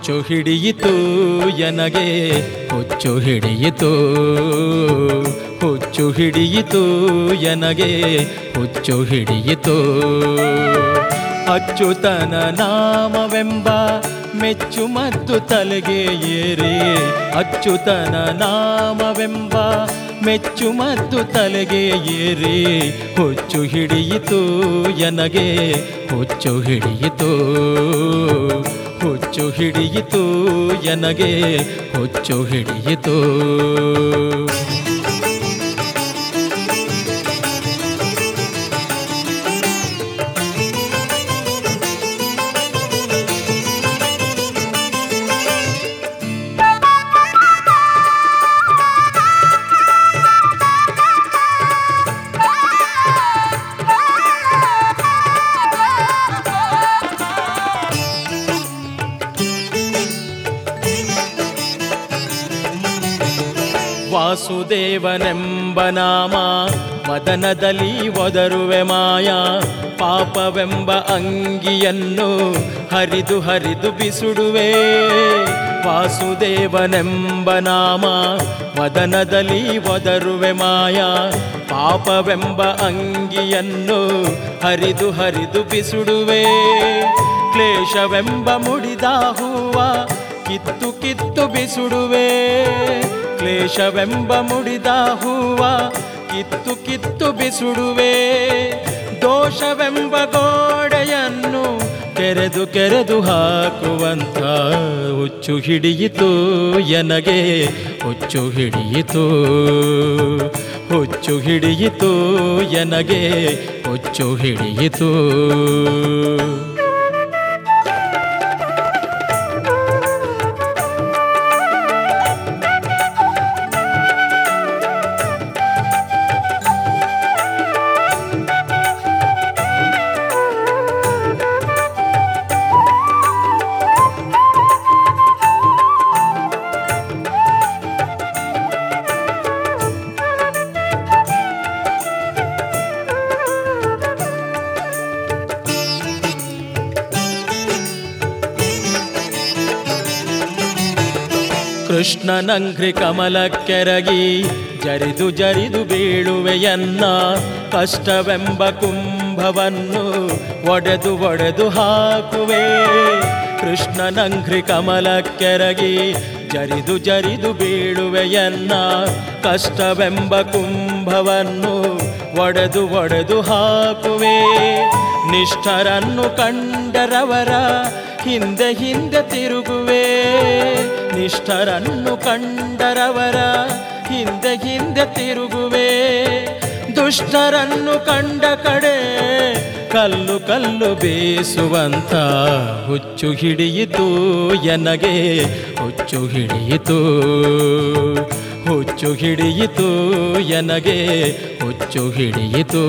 ಹುಚ್ಚು ಹಿಡಿಯಿತು ಎನಗೆ ಹುಚ್ಚು ಹಿಡಿಯಿತು ಹುಚ್ಚು ಹಿಡಿಯಿತು ಎನಗೆ ಹುಚ್ಚು ಹಿಡಿಯಿತು ಅಚ್ಚುತನ ನಾಮವೆಂಬ ಮೆಚ್ಚು ಮತ್ತು ತಲೆಗೆ ಏರಿ ಅಚ್ಚುತನ ನಾಮವೆಂಬ ಮೆಚ್ಚು ಮತ್ತು ತಲೆಗೆ ಏರಿ ಹುಚ್ಚು ಹಿಡಿಯಿತು ಎನಗೆ ಹುಚ್ಚು ಹಿಡಿಯಿತು ಹುಚ್ಚು ಹಿಡಿಯಿತು ಎನಗೆ ಹುಚ್ಚು ಹಿಡಿಯಿತು ವಾಸುದೇವನೆಂಬ ನಾಮ ಮದನದಲ್ಲಿ ಒದರುವೆ ಮಾಯ ಪಾಪವೆಂಬ ಅಂಗಿಯನ್ನು ಹರಿದು ಹರಿದು ಬಿಸುಡುವೆ ವಾಸುದೇವನೆಂಬ ನಾಮ ಮದನದಲ್ಲಿ ಒದರುವೆ ಮಾಯ ಪಾಪವೆಂಬ ಅಂಗಿಯನ್ನು ಹರಿದು ಹರಿದು ಬಿಸುಡುವೆ ಕ್ಲೇಶವೆಂಬ ಮುಡಿದ ಹೂವ ಕಿತ್ತು ಕಿತ್ತು ಬಿಸುಡುವೆ ಕ್ಲೇಶವೆಂಬ ಮುಡಿದ ಹೂವ ಕಿತ್ತು ಕಿತ್ತು ಬಿಸುಡುವೆ ದೋಷವೆಂಬ ಗೋಡೆಯನ್ನು ಕೆರೆದು ಕೆರೆದು ಹಾಕುವಂತ ಹುಚ್ಚು ಹಿಡಿಯಿತು ಎನಗೆ ಹುಚ್ಚು ಹಿಡಿಯಿತು ಹುಚ್ಚು ಹಿಡಿಯಿತು ಎನಗೆ ಹುಚ್ಚು ಹಿಡಿಯಿತು ಕೃಷ್ಣನಂಘ್ರಿ ಕಮಲಕ್ಕೆರಗಿ ಜರಿದು ಜರಿದು ಬೀಳುವೆಯನ್ನ ಕಷ್ಟವೆಂಬ ಕುಂಭವನ್ನು ಒಡೆದು ಒಡೆದು ಹಾಕುವೆ ಕೃಷ್ಣನಂಘ್ರಿ ಕಮಲಕ್ಕೆರಗಿ ಜರಿದು ಜರಿದು ಬೀಳುವೆಯನ್ನ ಕಷ್ಟವೆಂಬ ಕುಂಭವನ್ನು ಒಡೆದು ಒಡೆದು ಹಾಕುವೆ ನಿಷ್ಠರನ್ನು ಕಂಡರವರ ಹಿಂದೆ ಹಿಂದೆ ತಿರುಗುವೆ ನಿಷ್ಠರನ್ನು ಕಂಡರವರ ಹಿಂದೆ ಹಿಂದೆ ತಿರುಗುವೆ ದುಷ್ಟರನ್ನು ಕಂಡ ಕಡೆ ಕಲ್ಲು ಕಲ್ಲು ಬೇಸುವಂತ ಹುಚ್ಚು ಹಿಡಿಯಿತು ಎನಗೆ ಹುಚ್ಚು ಹಿಡಿಯಿತು ಹುಚ್ಚು ಹಿಡಿಯಿತು ಎನಗೆ ಹುಚ್ಚು ಹಿಡಿಯಿತು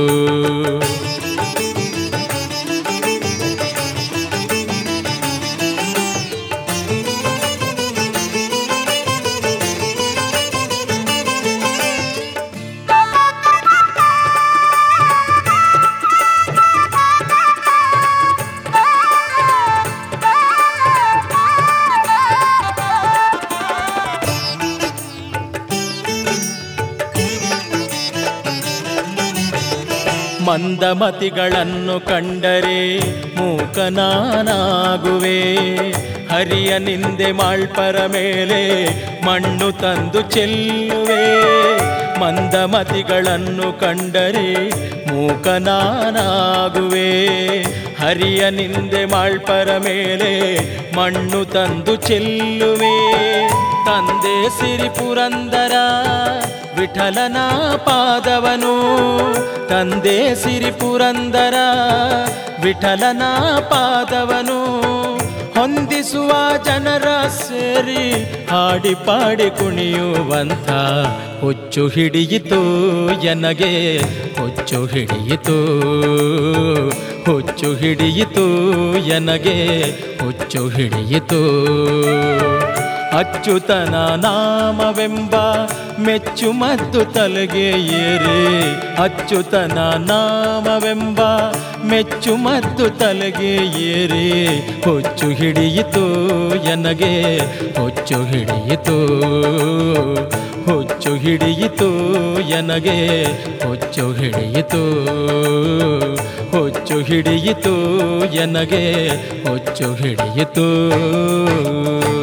ಮಂದಮತಿಗಳನ್ನು ಕಂಡರೆ ಮೂಕನಾನಾಗುವೆ ಹರಿಯ ನಿಂದೆ ಮಾಳ್ಪರ ಮೇಲೆ ಮಣ್ಣು ತಂದು ಚೆಲ್ಲುವೆ ಮಂದಮತಿಗಳನ್ನು ಕಂಡರೆ ಮೂಕನಾನಾಗುವೆ ಹರಿಯ ನಿಂದೆ ಮಾಳ್ಪರ ಮೇಲೆ ಮಣ್ಣು ತಂದು ಚೆಲ್ಲುವೆ ತಂದೆ ಸಿರಿ ಪುರಂದರ ವಿಠಲನ ಪಾದವನು ತಂದೆ ಸಿರಿ ಪುರಂದರ ವಿಠಲನ ಪಾದವನು ಹೊಂದಿಸುವ ಜನರ ಸೇರಿ ಹಾಡಿ ಪಾಡಿ ಕುಣಿಯುವಂಥ ಹುಚ್ಚು ಹಿಡಿಯಿತು ಎನಗೆ ಹುಚ್ಚು ಹಿಡಿಯಿತು ಹುಚ್ಚು ಹಿಡಿಯಿತು ಎನಗೆ ಹುಚ್ಚು ಹಿಡಿಯಿತು ಅಚ್ಚುತನ ನಾಮವೆಂಬ ಮೆಚ್ಚು ಮತ್ತು ತಲೆಗೆ ಏರಿ ಅಚ್ಚುತನ ನಾಮವೆಂಬ ಮೆಚ್ಚು ಮತ್ತು ತಲೆಗೆ ಏರಿ ಹೊಚ್ಚು ಹಿಡಿಯಿತು ಎನಗೆ ಹೊಚ್ಚು ಹಿಡಿಯಿತು ಹೊಚ್ಚು ಹಿಡಿಯಿತು ಎನಗೆ ಹೊಚ್ಚು ಹಿಡಿಯಿತು ಹೊಚ್ಚು ಹಿಡಿಯಿತು ಎನಗೆ ಹೊಚ್ಚು ಹಿಡಿಯಿತು